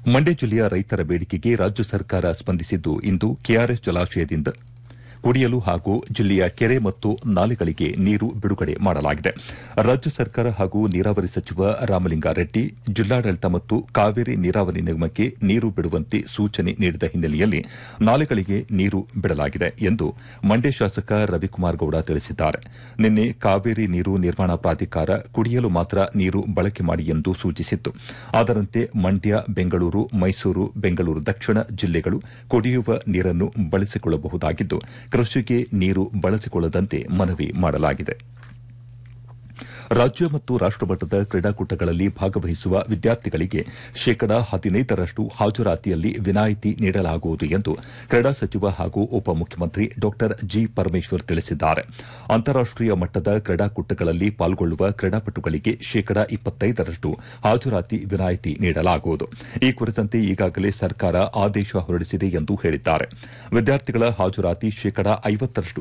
ಮಂಡ್ಯ ಜಿಲ್ಲೆಯ ರೈತರ ಬೇಡಿಕೆಗೆ ರಾಜ್ಯ ಸರ್ಕಾರ ಸ್ಪಂದಿಸಿದ್ದು ಇಂದು ಕೆಆರ್ಎಸ್ ಜಲಾಶಯದಿಂದ ಕುಡಿಯಲು ಹಾಗೂ ಜಿಲ್ಲೆಯ ಕೆರೆ ಮತ್ತು ನಾಲೆಗಳಿಗೆ ನೀರು ಬಿಡುಗಡೆ ಮಾಡಲಾಗಿದೆ ರಾಜ್ಯ ಸರ್ಕಾರ ಹಾಗೂ ನೀರಾವರಿ ಸಚಿವ ರಾಮಲಿಂಗಾರೆಡ್ಡಿ ಜಿಲ್ಲಾಡಳಿತ ಮತ್ತು ಕಾವೇರಿ ನೀರಾವರಿ ನಿಗಮಕ್ಕೆ ನೀರು ಬಿಡುವಂತೆ ಸೂಚನೆ ನೀಡಿದ ಹಿನ್ನೆಲೆಯಲ್ಲಿ ನಾಲೆಗಳಿಗೆ ನೀರು ಬಿಡಲಾಗಿದೆ ಎಂದು ಮಂಡ್ಯ ಶಾಸಕ ರವಿಕುಮಾರ್ ಗೌಡ ತಿಳಿಸಿದ್ದಾರೆ ನಿನ್ನೆ ಕಾವೇರಿ ನೀರು ನಿರ್ವಹಣಾ ಪ್ರಾಧಿಕಾರ ಕುಡಿಯಲು ಮಾತ್ರ ನೀರು ಬಳಕೆ ಮಾಡಿ ಎಂದು ಸೂಚಿಸಿತ್ತು ಅದರಂತೆ ಮಂಡ್ಯ ಬೆಂಗಳೂರು ಮೈಸೂರು ಬೆಂಗಳೂರು ದಕ್ಷಿಣ ಜಿಲ್ಲೆಗಳು ಕುಡಿಯುವ ನೀರನ್ನು ಬಳಸಿಕೊಳ್ಳಬಹುದಾಗಿದ್ದು ಕೃಷಿಗೆ ನೀರು ಬಳಸಿಕೊಳ್ಳದಂತೆ ಮನವಿ ಮಾಡಲಾಗಿದೆ ರಾಜ್ಯ ಮತ್ತು ರಾಷ್ಟಮಟ್ಟದ ಕ್ರೀಡಾಕೂಟಗಳಲ್ಲಿ ಭಾಗವಹಿಸುವ ವಿದ್ಯಾರ್ಥಿಗಳಿಗೆ ಶೇಕಡಾ ಹದಿನೈದರಷ್ಟು ಹಾಜರಾತಿಯಲ್ಲಿ ವಿನಾಯಿತಿ ನೀಡಲಾಗುವುದು ಎಂದು ಕ್ರೀಡಾ ಸಚಿವ ಹಾಗೂ ಉಪಮುಖ್ಯಮಂತ್ರಿ ಡಾ ಜಿ ಪರಮೇಶ್ವರ್ ತಿಳಿಸಿದ್ದಾರೆ ಅಂತಾರಾಷ್ಟೀಯ ಮಟ್ಟದ ಕ್ರೀಡಾಕೂಟಗಳಲ್ಲಿ ಪಾಲ್ಗೊಳ್ಳುವ ಕ್ರೀಡಾಪಟುಗಳಿಗೆ ಶೇಕಡಾ ಇಪ್ಪತ್ತೈದರಷ್ಟು ಹಾಜರಾತಿ ವಿನಾಯಿತಿ ನೀಡಲಾಗುವುದು ಈ ಕುರಿತಂತೆ ಈಗಾಗಲೇ ಸರ್ಕಾರ ಆದೇಶ ಹೊರಡಿಸಿದೆ ಎಂದು ಹೇಳಿದ್ದಾರೆ ವಿದ್ಯಾರ್ಥಿಗಳ ಹಾಜರಾತಿ ಶೇಕಡಾ ಐವತ್ತರಷ್ಟು